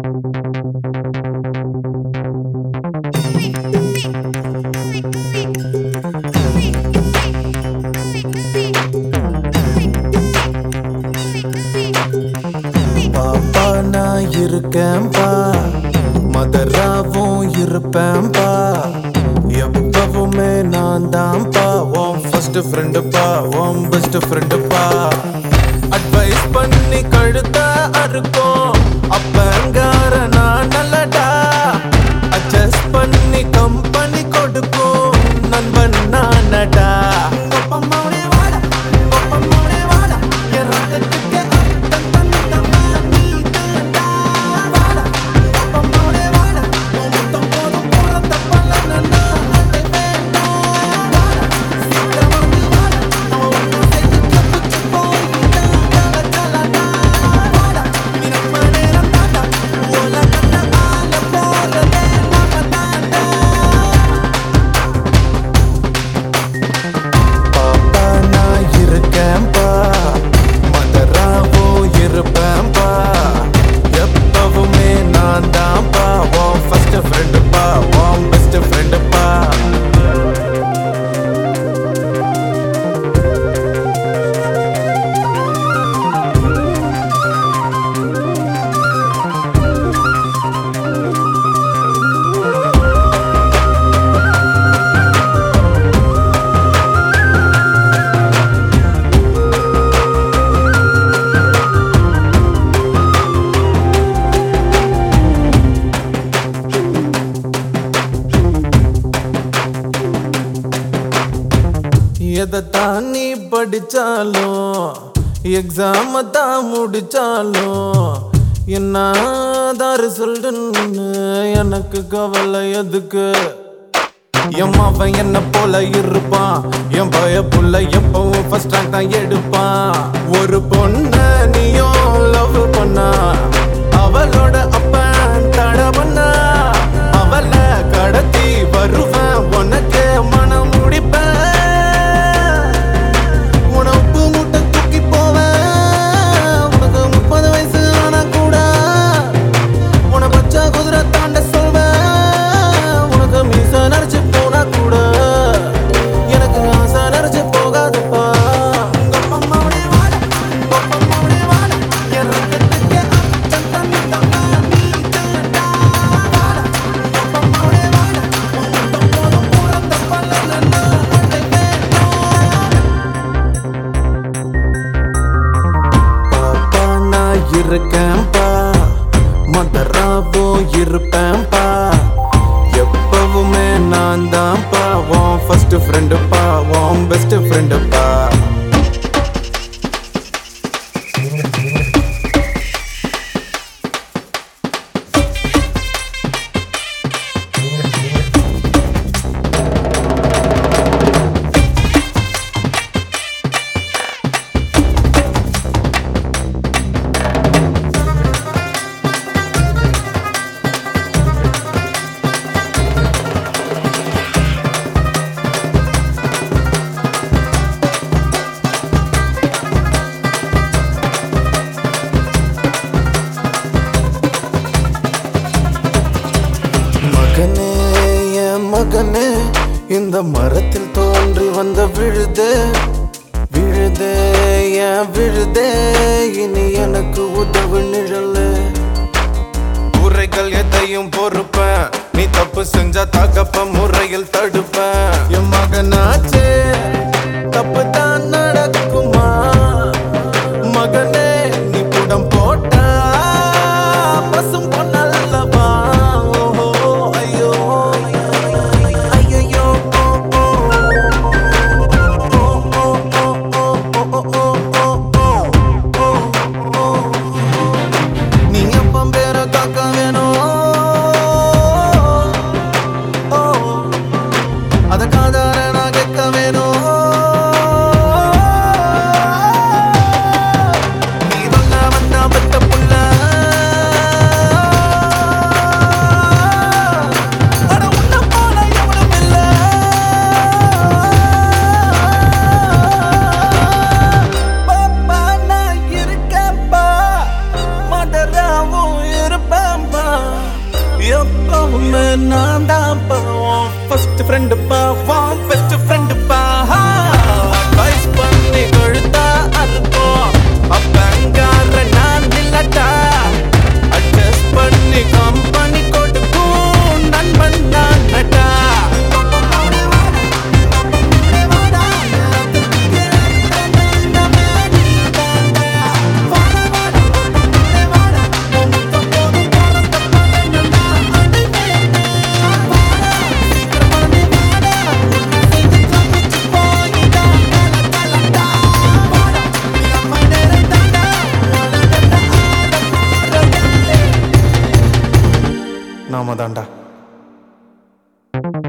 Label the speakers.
Speaker 1: பாப்பா நான் இருக்கேன்பா மதராவும் இருப்பேன்பா எப்பவுமே நான் தான்ப்பா உன் ஃபர்ஸ்ட் ஃப்ரெண்டுப்பா உன் பெஸ்ட் ஃப்ரெண்டுப்பா அட்வைஸ் பண்ணி கழுத்த அறுக்கும் அப்பங்கார நான் நல்லடா அட்ஜஸ்ட் பண்ணி கம்பெனி கொடுக்கும் நண்பன் நானடா ஒப்பமாவே வாடா ஒப்பமாவே வாடா என் ரத்தத்துக்கு அர்த்தம் தந்தமா நீ தான்டா வாடா ஒப்பமாவே வாடா உன் முத்தம் போதும் போறத பலனா அதை வேண்டாம் வாடா சீக்கிரமாவே வாடா அவன் உன்னை செய்து தப்பிச்சு போயிட்டான் தல தலடா வாடா நீ நம்ம நேரம் தாண்டா உலகத்தை ஆள போறதே நாம தாண்டா பாப்பா நான் இருக்கேன்பா மதராவோ இருப்பேன்பா எப்பவுமே நான் தான்ப்பா உன் ஃபர்ஸ்ட் ஃப்ரெண்டுப்பா உன் பெஸ்ட் ஃப்ரெண்டுப்பா எதை தான் நீ படிச்சாலும் எக்ஸாம தான் முடிச்சாலும் என்னதான் ரிசல்ட்னு எனக்கு கவலை எதுக்கு என் அவன் என்ன போல இருப்பான் என் பய புள்ள எப்பவும் ஃபர்ஸ்ட் ரேங்க் தான் எடுப்பான் ஒரு பொண்ண நீயும் லவ் பண்ணா அவளோட அப்பன் தட பண்ணா அவளை கடத்தி வருவேன் உனக்கு மனம் முடிப்பேன் உனக்கு முட்டை தூக்கி போவேன் உனக்கு முப்பது வயசு ஆனா கூட உன பச்சை குதிரை தாண்ட சொல்வேன் உனக்கு மீச நரைச்சு போனா கூட எனக்கு ஆசை நரைச்சு போகாதப்பா உங்க அம்மாவுடைய வாடா, உங்க அம்மாவுடைய வாடா, என் ரத்தத்துக்கு அச்சம் தந்தம்மா நீ தான்டா. வாடா, உங்க அம்மாவுடைய வாடா, உன் முத்தம் போதும் பிறந்த பலனா அதை வேண்டாம். பாப்பா நான் இருக்கேன்பா மதராவோ இருப்பேன்பா எப்பவுமே நான் தான்ப்பா உன் ஃபர்ஸ்ட் ஃப்ரெண்டுப்பா உன் பெஸ்ட் ஃப்ரெண்டுப்பா மகனே என் மகனே இந்த மரத்தில் தோன்றி வந்த விழுதே விழுதே என் விழுதே இனி எனக்கு உதவு நிழலு குறைகள் எதையும் பொறுப்பேன் நீ தப்பு செஞ்சா தகப்ப முறையில் தடுப்பேன் என் மகனாச்சே தப்பு தான் நடக்குமா மகனே நீ புடம் போட்டா பசும் பொன்னல்லவா ஓஹோ ஐயோ ஐயோ ஓ ஓ ஓ ஓ ஓ ஓ ஓ ஓ நீ அப்பம் பேர காக்க வேணும் ஓ அத காதார நான் கேட்க வேணும் நீ சொல்ல வந்தா பெத்த புள்ள அட உன்னை போல எவனும் இல்ல. பாப்பா, நான் இருக்கேன்பா. மதராவும் இருப்பேன்பா. நான் தான் பாவம் ஃபர்ஸ்ட் ஃப்ரெண்டு பாவம் பெஸ்ட் ஃப்ரெண்டு பா அட்வைஸ் பண்ணி கொழுத்தா அறுப்போம் அப்பங்கார நான் இல்லட்டா அட்ஜஸ்ட் பண்ணி கம்பெனி கொடுக்கும் நண்பன் நான் நட்டா நாம தாண்டா